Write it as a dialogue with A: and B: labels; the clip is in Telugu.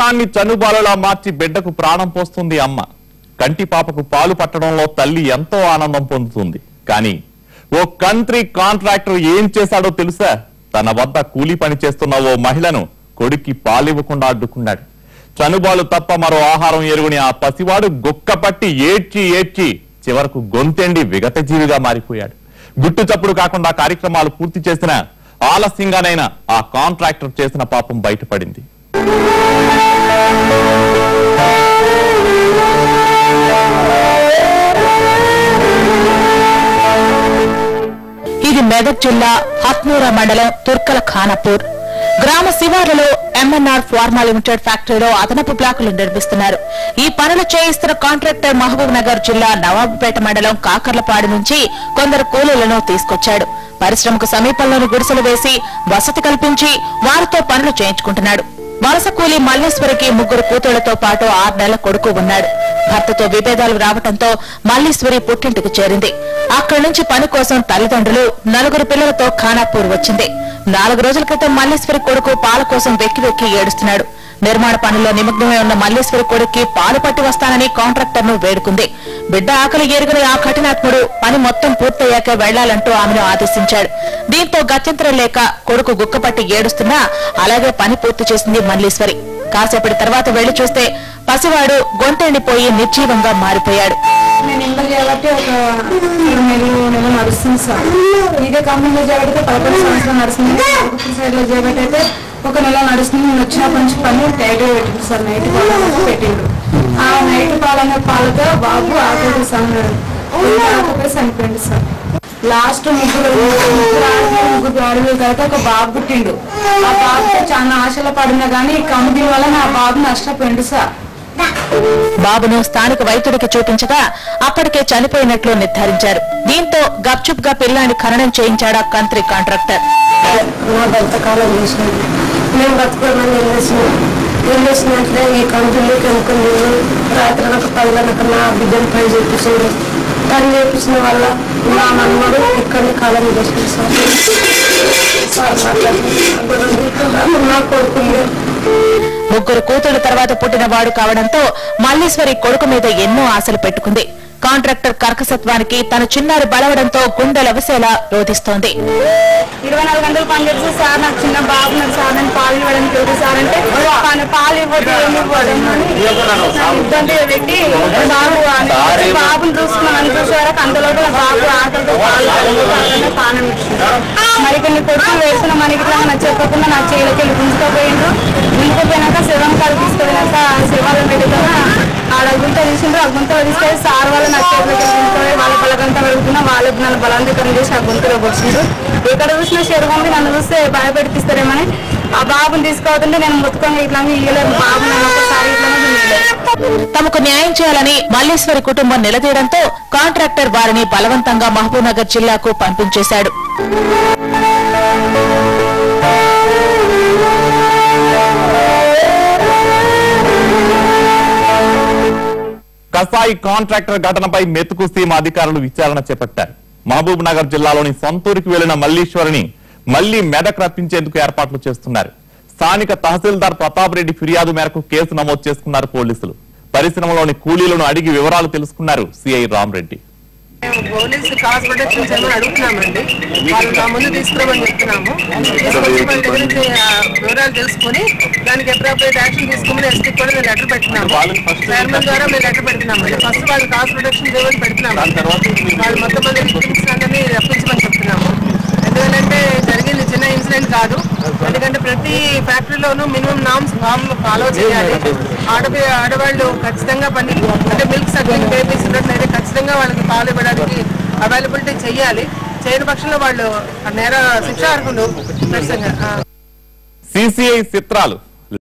A: రక్తాన్ని చనుబాలులా మార్చి బిడ్డకు ప్రాణం పోస్తుంది అమ్మ కంటి పాపకు పాలు పట్టడంలో తల్లి ఎంతో ఆనందం పొందుతుంది కానీ ఓ కంట్రీ కాంట్రాక్టర్ ఏం చేశాడో తెలుసా తన వద్ద కూలీ పని చేస్తున్న ఓ మహిళను కొడుక్కి పాలివ్వకుండా అడ్డుకున్నాడు చనుబాలు తప్ప మరో ఆహారం ఎరుగుని ఆ పసివాడు గుక్క పట్టి ఏడ్చి ఏడ్చి చివరకు గొంతెండి విగతజీవిగా మారిపోయాడు గుట్టు చప్పుడు కాకుండా కార్యక్రమాలు పూర్తి చేసిన ఆలస్యంగానైనా ఆ కాంట్రాక్టర్ చేసిన పాపం బయటపడింది
B: ఇది మెదక్ జిల్లా హత్నూర మండలం తుర్కల ఖానాపూర్ గ్రామ శివార్లలో ఎంఎన్ఆర్ ఫార్మా లిమిటెడ్ ఫ్యాక్టరీలో అదనపు బ్లాకులు నిర్మిస్తున్నారు ఈ పనులు చేయిస్తున్న కాంట్రాక్టర్ మహబూబ్ నగర్ జిల్లా నవాబుపేట మండలం కాకర్లపాడు నుంచి కొందరు కూలీలను తీసుకొచ్చాడు పరిశ్రమకు సమీపంలోని గుడిసెలు వేసి వసతి కల్పించి వారితో పనులు చేయించుకుంటున్నాడు వలస కూలీ మల్లేశ్వరికి ముగ్గురు కూతుళ్లతో పాటు ఆరు నెలల కొడుకు ఉన్నాడు భర్తతో విభేదాలు రావడంతో మల్లీశ్వరి పుట్టింటికి చేరింది అక్కడి నుంచి పని కోసం తల్లిదండ్రులు నలుగురు పిల్లలతో ఖానాపూర్ వచ్చింది నాలుగు రోజుల క్రితం మల్లేశ్వరి కొడుకు పాల కోసం వెక్కి వెక్కి ఏడుస్తున్నాడు నిర్మాణ పనుల్లో నిమగ్నమై ఉన్న మల్లేశ్వరి కొడుక్కి పాలు పట్టి వస్తానని కాంట్రాక్టర్ ను వేడుకుంది బిడ్డ ఆకలి ఎరుగుని ఆ కఠినాత్ముడు పని మొత్తం పూర్తయ్యాక వెళ్లాలంటూ ఆమెను ఆదేశించాడు దీంతో గత్యంతరం లేక కొడుకు గుక్కపట్టి ఏడుస్తున్నా అలాగే పని పూర్తి చేసింది మల్లీశ్వరి కాసేపటి తర్వాత వెళ్లి చూస్తే పసివాడు గొంతెండిపోయి నిర్జీవంగా మారిపోయాడు
C: నేను ఇంటర్ చేయబట్టి ఒక మూడు నెలలు నెల నడుస్తుంది సార్ ఇదే కంపెనీలో చేయబడితే పదకొండు సంవత్సరాలు నడుస్తుంది నాగపూర్ సైడ్ లో చేయబట్టి అయితే ఒక నెల నడుస్తుంది నేను వచ్చినప్పటి నుంచి పని టైట్గా పెట్టిండు సార్ నైట్ పాలు పెట్టిండు ఆ నైట్ పాలనే పాలతో బాబు ఆకలి సన్నాడు ఆకలి చనిపోయింది సార్ లాస్ట్ ముగ్గురు ముగ్గురు ఆడపిల్లలు ముగ్గురు ఆడపిల్లలు తర్వాత ఒక బాబు పుట్టిండు ఆ బాబుతో చాలా ఆశలు పడినా కానీ ఈ కంపెనీ వల్ల నా బాబు నష్టపోయిండు సార్
B: బాబును స్థానిక వైద్యుడికి చూపించగా అప్పటికే చనిపోయినట్లు నిర్ధారించారు దీంతో గప్చుప్ గా పిల్లాన్ని ఖననం చేయించాడా కంత్రి కాంట్రాక్టర్
C: నా బతకాలం చేసినాను నేను బతుకోమని వెళ్ళేసిన వెళ్ళేసినట్లే ఈ కంపెనీకి అనుకుని రాత్రి ఒక పదిలనక నా బిడ్డను పని చేయించాడు పని చేయించిన వల్ల నా మనవడు ఇక్కడిని కాలం చేసింది సార్ సార్ మాట్లాడుతున్నాను నా కొడుకు
B: ముగ్గురు కూతురు తర్వాత పుట్టిన వాడు కావడంతో మల్లీశ్వరి కొడుకు మీద ఎన్నో ఆశలు పెట్టుకుంది కాంట్రాక్టర్ కర్కసత్వానికి తన చిన్నారి బలవడంతో గుండెలవిసేలా రోధిస్తోంది
C: ఇరవై నాలుగు గంటలు పని చేస్తే సార్ నాకు చిన్న బాబు నాకు సార్ నేను పాలు ఇవ్వడానికి ఎవరు సార్ అంటే "పాలు- పాలు ఇవ్వద్దు ఏమి ఇవ్వదు అని నాకు ఇబ్బంది పెట్టి బాబు అని బాబుని చూసుకున్నాను అని చూసే వరకు అంతలోపు నా బాబు ఆకలితో పాలు తాగకుండా పానం ఇచ్చింది మరి కొన్ని కొడుకులు వేసిన మనకి ఇట్లా నాకు చెప్పకుండా నా చేతికి వెళ్ళి గుంజుకోపోయిండ్రు గుంజుకోపోయినాక శివం కాడ తీసుకుపోయినాక శివాలయం పెట్టుకున్నా ఆడ గుంత తీసిండ్రు ఆ గుంతలో తీసుకెళ్ళి సార్ వాళ్ళ నా చేతిలోకి గుంజుకొని వాళ్ళ పలకంతా పెడుతున్నా వాళ్ళ నన్ను బలాంతకరం చేసి ఆ గుంతలో వచ్చిండ్రు ఎక్కడ చూసినా శరీరం నన్ను చూస్తే భయపెట్టిస్తారేమని ఆ బాబుని తీసుకోవద్దంటే నేను మొత్తుకొని ఇట్లా ఇయ్యలేదు బాబు నన్ను ఒకసారి ఇట్లా ఇయ్యలేదు
B: తమకు న్యాయం చేయాలని మల్లీశ్వరి కుటుంబం నిలదీయడంతో కాంట్రాక్టర్ వారిని బలవంతంగా మహబూబ్నగర్ జిల్లాకు పంపించేశాడు
A: కసాయి కాంట్రాక్టర్ ఘటనపై మెతుకు సీమ అధికారులు విచారణ చేపట్టారు మహబూబ్ నగర్ జిల్లాలోని సొంతూరుకి వెళ్లిన మల్లీశ్వరిని మళ్లీ మెదక్ రప్పించేందుకు ఏర్పాట్లు చేస్తున్నారు స్థానిక తహసీల్దార్ ప్రతాప్ రెడ్డి ఫిర్యాదు మేరకు కేసు నమోదు చేసుకున్నారు పోలీసులు పరిశ్రమలోని కూలీలను అడిగి వివరాలు తెలుసుకున్నారు సిఐ రామరెడ్డి
D: పోలీసు కాస్ ప్రొటెక్షన్ చేయమని అడుగుతున్నామండి వాళ్ళు నా ముందు తీసుకురామని చెప్తున్నాము తీసుకొచ్చి వాళ్ళ దగ్గర నుంచి ఆ, వివరాలు తెలుసుకొని దానికి అప్రోప్రియట్ యాక్షన్ తీసుకోమని ఎస్పీ కూడా మేము లెటర్ పెట్టినాము చైర్మన్ ద్వారా మేము లెటర్ పెడుతున్నాము ఫస్ట్ వాళ్ళు కాస్ ప్రొటెక్షన్ చేయమని పెడుతున్నాము వాళ్ళు మొత్తం మంది విక్టిమ్స్ అందరినీ రప్పించమని చెప్తున్నాము ఎందుకంటే జరిగింది చిన్న ఇన్సిడెంట్ కాదు ఎందుకంటే ప్రతి ఫ్యాక్టరీలోనూ మినిమం నామ్స్ ఫామ్ ఫాలో చేయాలి ఆడపి ఆడవాళ్ళు ఖచ్చితంగా పని అంటే మిల్క్ సర్టిఫికేట్ బేబీస్ ఉన్నట్లయితే ఖచ్చితంగా వాళ్ళకి పాలు ఇవ్వడానికి అవైలబిలిటీ చేయాలి చేయని పక్షంలో వాళ్ళు నేర శిక్షార్హులు ఖచ్చితంగా ఆ.
A: సిసిఐ చిత్రాలు